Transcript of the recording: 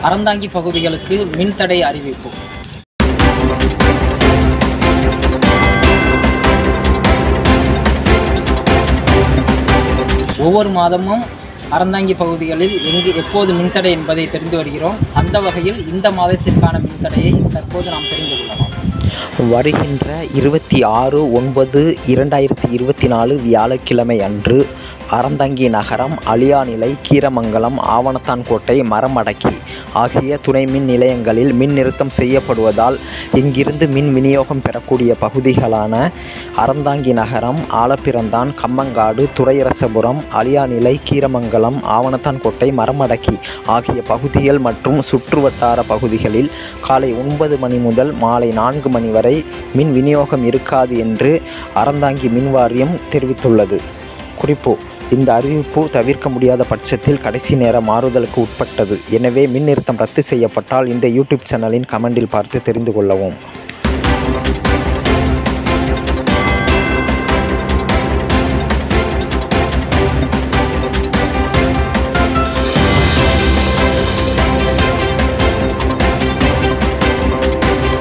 அறந்தாங்கி பகுதிகளுக்கு மின்தடை அறிவிப்பு ஒவ்வொரு மாதமும் அறந்தாங்கி பகுதிகளில் எங்கு எப்போது மின்தடை என்பதை தெரிந்து வருகிறோம் அந்த வகையில் இந்த மாதத்திற்கான மின்தடையை தற்போது நாம் தெரிந்து கொள்ளலாம் வருகின்ற இருபத்தி ஆறு ஒன்பது இரண்டாயிரத்தி இருபத்தி நாலு வியாழக்கிழமை அன்று அறந்தங்கி நகரம் அலியாநிலை கீரமங்கலம் ஆவணத்தான்கோட்டை மரமடக்கி ஆகிய துணை மின் நிலையங்களில் மின் நிறுத்தம் செய்யப்படுவதால் இங்கிருந்து மின் விநியோகம் பெறக்கூடிய பகுதிகளான அறந்தாங்கி நகரம் ஆலப்பிறந்தான் கம்மங்காடு துரையரசபுரம் அலியாநிலை கீரமங்கலம் ஆவணத்தான்கோட்டை மரமடக்கி ஆகிய பகுதிகள் மற்றும் சுற்றுவட்டார பகுதிகளில் காலை ஒன்பது மணி முதல் மாலை நான்கு மணி வரை மின் விநியோகம் இருக்காது என்று அறந்தாங்கி மின் வாரியம் தெரிவித்துள்ளது குறிப்பு இந்த அறிவிப்பு தவிர்க்க முடியாத பட்சத்தில் கடைசி நேர மாறுதலுக்கு உட்பட்டது எனவே மின் நிறுத்தம் ரத்து செய்யப்பட்டால் இந்த யூடியூப் சேனலின் கமெண்டில் பார்த்து தெரிந்து கொள்ளவும்